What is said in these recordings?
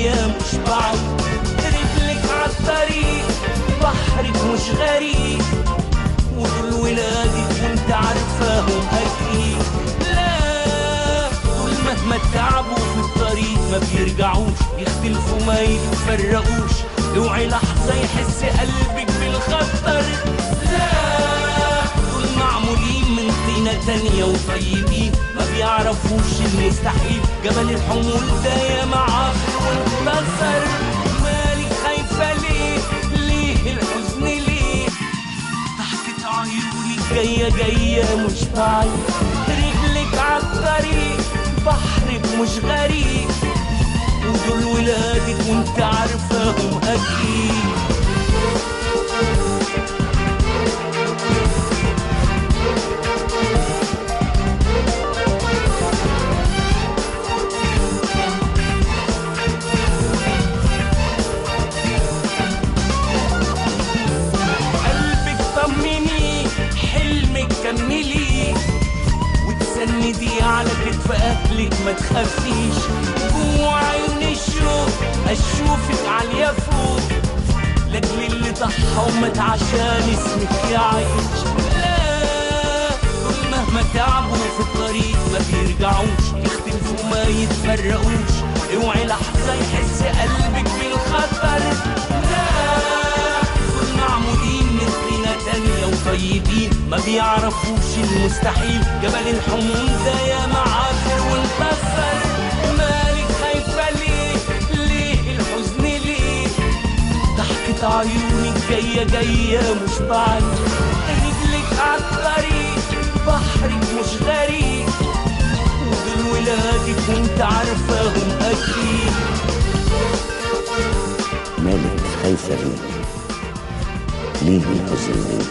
جاية مش بعيد رجلك عالطريق بحرك مش غريب ودول ولادك وانت عارفاهم اكيد لا دول مهما تعبوا في الطريق ما بيرجعوش يختلفوا ما يتفرقوش اوعي لحظة يحس قلبك بالخطر لا دول معمولين من طينة تانية وطيبين ما بيعرفوش المستحيل جبل الحمول ده يا معافر وانتصر مالك خايفة ليه ليه الحزن ليه ضحكة عيونك جاية جاية مش بعيد رجلك عالطريق بحرك مش غريب ودول ولادك وانت عارفاهم اكيد قلبك طمني حلمك كملي وتسندي على كتف اهلك ما تخافيش جوا عيون الشوق اشوفك عالية فوق لاجل اللي ضحى ومات عشان اسمك يعيش لا دول مهما تعبوا في الطريق ما بيرجعوش يختلفوا ما يتفرقوش اوعي لحظة يحس قلبك بالخطر لا دول معمولين من طينة تانية وطيبين ما بيعرفوش المستحيل جبل الحمول ده يا معافر وانتصر مالك خايفة ليه ليه الحزن ليه ضحكة عيونك جاية جاية مش بعيد رجلك عالطريق بحرك مش غريب ودول ولادك وانت عارفاهم اكيد مالك خايفة ليه ليه الحزن ليه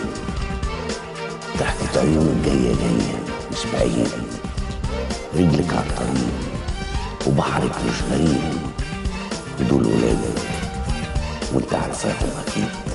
ضحكة عيونك جاية جاية مش بعيد رجلك على الطريق وبحرك مش غريب ودول ولادك وانت عارفاهم اكيد